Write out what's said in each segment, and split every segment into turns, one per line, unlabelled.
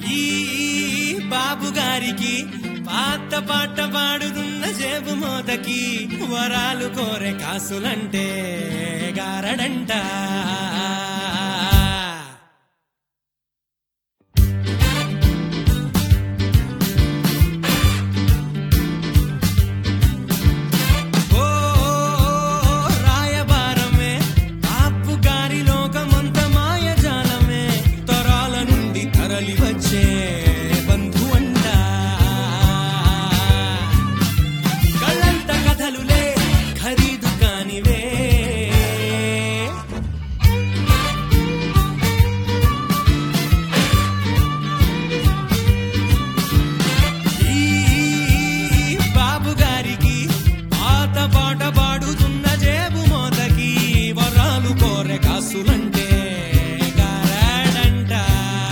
ఈ బాబు గారికి పాత పాట పాడుతున్న జేబు మోతకి వరాలు కోరే కాసులంటే గారడంట ఓ రాయబారమే బాపు గారి లోకమంత మాయజాలమే తరాల నుండి తరలి వచ్చే బంధువంట కళ్ళంత కథలులే ఖరీదు కానివే ఈ బాబు గారికి పాత పాట పాడుతున్న జేబు మోతకి వరాలు కోరె కాసులంటే గారాడంట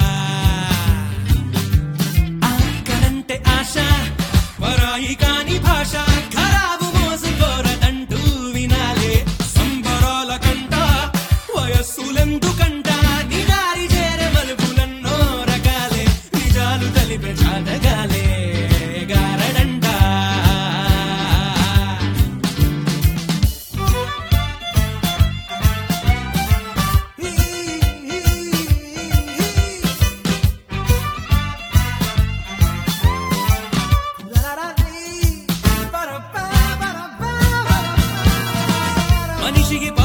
అక్కడంటే ఆశ పరాయి కాని భాష ఖరాబు మోసుకోరదంటూ వినాలే సంబరాల కంట వయస్సులెందుకంట నిదారి చేరే మలుపులన్నో రకాలే నిజాలు తెలిపే జాతగాలే గారడంట మనిషికి